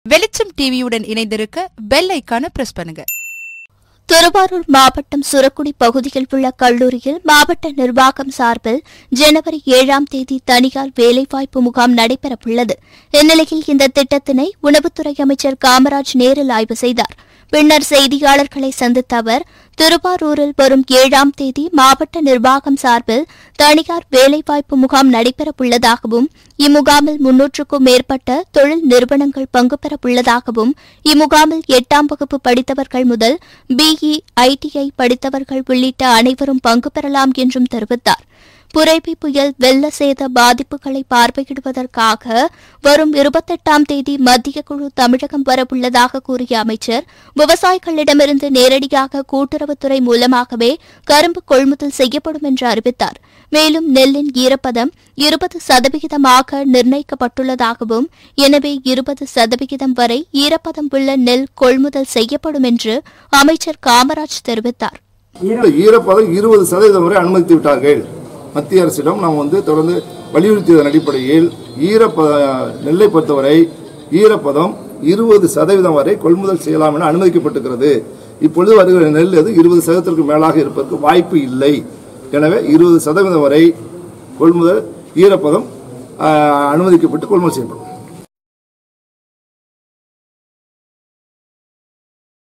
வெளிச்சம் டிவியுடன் இணைந்திருக்க பெல் ஐக்கான பிரஸ் பண்ணுங்க திருவாரூர் மாவட்டம் சுரக்குடி பகுதியில் உள்ள கல்லூரியில் மாவட்ட நிர்வாகம் சார்பில் ஜனவரி ஏழாம் தேதி தனியார் வேலைவாய்ப்பு முகாம் நடைபெறவுள்ளது இந்நிலையில் இந்த திட்டத்தினை உணவுத்துறை அமைச்சர் காமராஜ் நேரில் ஆய்வு செய்தார் பின்னர் செய்தியாளர்களை சந்தித்த அவர் திருவாரூரில் வரும் ஏழாம் தேதி மாவட்ட நிர்வாகம் சார்பில் தனியார் வேலைவாய்ப்பு முகாம் நடைபெறவுள்ளதாகவும் இம்முகாமில் முன்னூற்றுக்கும் மேற்பட்ட தொழில் நிறுவனங்கள் பங்கு பெறவுள்ளதாகவும் இம்முகாமில் எட்டாம் வகுப்பு படித்தவர்கள் முதல் பிஇ ஐடிஐ படித்தவர்கள் உள்ளிட்ட அனைவரும் பங்கு பெறலாம் என்றும் தெரிவித்தார் புரைவி புயல் வெள்ள சேத பாதிப்புகளை பார்வையிடுவதற்காக வரும் இருபத்தெட்டாம் தேதி மத்திய குழு தமிழகம் வரவுள்ளதாக கூறிய அமைச்சர் விவசாயிகளிடமிருந்து நேரடியாக கூட்டுறவுத்துறை மூலமாகவே கரும்பு கொள்முதல் செய்யப்படும் என்று அறிவித்தார் மேலும் நெல்லின் ஈரப்பதம் இருபது சதவிகிதமாக நிர்ணயிக்கப்பட்டுள்ளதாகவும் எனவே இருபது சதவிகிதம் வரை ஈரப்பதம் உள்ள நெல் கொள்முதல் செய்யப்படும் என்று அமைச்சர் காமராஜ் தெரிவித்தார் ஈர- ஈரப்பதம் இருபது சதவீதம் வரை அனுமதித்து விட்டார்கள் மத்திய அரசிடம் நாம் வந்து தொடர்ந்து வலியுறுத்தியதன் அடிப்படையில் ஈரப்ப நெல்லை பொறுத்தவரை ஈரப்பதம் இருபது சதவீதம் வரை கொள்முதல் செய்யலாம் என அனுமதிக்கப்பட்டிருக்கிறது இப்பொழுது வருகிற நெல் அது இருபது சதவீதத்திற்கு மேலாக இருப்பதற்கு வாய்ப்பு இல்லை எனவே இருபது சதவீதம் வரை கொள்முதல் ஈரப்பதம் ஆஹ், அனுமதிக்கப்பட்டு கொள்முதல் செய்யப்படும்